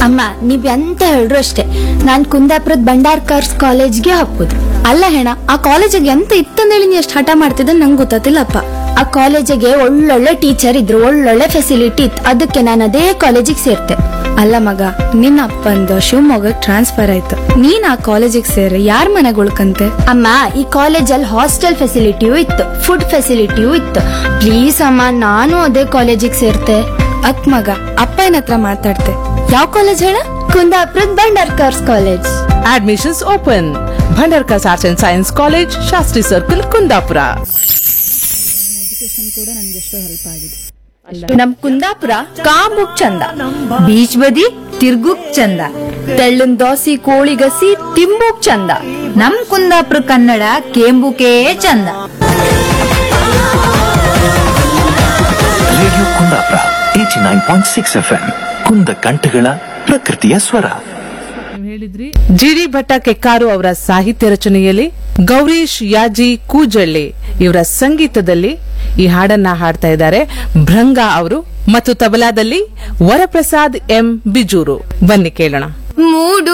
ಅಮ್ಮ ನೀವ್ ಎಂತ ಹೇಳ್ರು ಅಷ್ಟೇ ನಾನ್ ಕುಂದಾಪುರದ ಭಂಡಾರ್ಕರ್ಸ್ ಕಾಲೇಜ್ಗೆ ಹಾಕುದು ಅಲ್ಲ ಹೆಣ ಆ ಕಾಲೇಜಿಗೆ ಎಂತ ಇತ್ತಂದೇಳಿ ನೀ ಎಷ್ಟು ಹಠ ಮಾಡ್ತಿದ್ದ ನಂಗೆ ಗೊತ್ತಿಲ್ಲಪ್ಪ ಆ ಕಾಲೇಜಿಗೆ ಒಳ್ಳೊಳ್ಳೆ ಟೀಚರ್ ಇದ್ರು ಒಳ್ಳೊಳ್ಳೆ ಫೆಸಿಲಿಟಿ ಇತ್ತು ಅದಕ್ಕೆ ನಾನು ಅದೇ ಕಾಲೇಜಿಗೆ ಸೇರ್ತೆ ಅಲ್ಲ ಮಗ ನಿನ್ನ ಅಪ್ಪಂದು ಶಿವಮೊಗ್ಗ ಟ್ರಾನ್ಸ್ಫರ್ ಆಯ್ತು ನೀನ್ ಆ ಕಾಲೇಜಿಗೆ ಸೇರಿ ಯಾರ ಮನೆಗೆ ಉಳ್ಕಂತೆ ಅಮ್ಮ ಈ ಕಾಲೇಜಲ್ಲಿ ಹಾಸ್ಟೆಲ್ ಫೆಸಿಲಿಟಿಯೂ ಇತ್ತು ಫುಡ್ ಫೆಸಿಲಿಟಿಯೂ ಇತ್ತು ಪ್ಲೀಸ್ ಅಮ್ಮ ನಾನು ಅದೇ ಕಾಲೇಜಿಗೆ ಸೇರ್ತೆ ಅಕ್ ಮಗ ಅಪ್ಪ ಏನ್ ಹತ್ರ ಮಾತಾಡ್ತೆ ಯಾವ ಕಾಲೇಜ್ ಹೇಳ ಕುಂದಾಪುರದ Bhandarkars college admissions open Bhandarkars arts and science college Shastri circle Kundapura ನಮ್ ಕುಂದಾಪುರ ಕಾಂಬುಕ್ ಚಂದ ಬೀಚ್ ಬದಿ ತಿರ್ಗುಕ್ ಚಂದ ತೆಳ್ಳನ್ ದೋಸಿ ಕೋಳಿ ಗಸಿ ತಿಂಬುಕ್ ಚಂದ ನಮ್ ಕುಂದಾಪುರ ಕನ್ನಡ ಕೇಂಬುಕೇ ಚಂದ radio Kundapura eighty nine point six F M ಕುಂದ ಕಂಠಗಳ ಪ್ರಕೃತಿಯ ಸ್ವರ ಜಿಡಿ ಭಟ್ಟ ಕೆಕ್ಕಾರು ಅವರ ಸಾಹಿತ್ಯ ರಚನೆಯಲ್ಲಿ ಗೌರೀಶ್ ಯಾಜಿ ಕೂಜಳ್ಳಿ ಇವರ ಸಂಗೀತದಲ್ಲಿ ಈ ಹಾಡನ್ನ ಹಾಡ್ತಾ ಇದ್ದಾರೆ ಭೃಂಗ ಅವರು ಮತ್ತು ತಬಲಾದಲ್ಲಿ ವರಪ್ರಸಾದ್ ಎಂ ಬಿಜೂರು ಬನ್ನಿ ಕೇಳೋಣ ಮೂಡು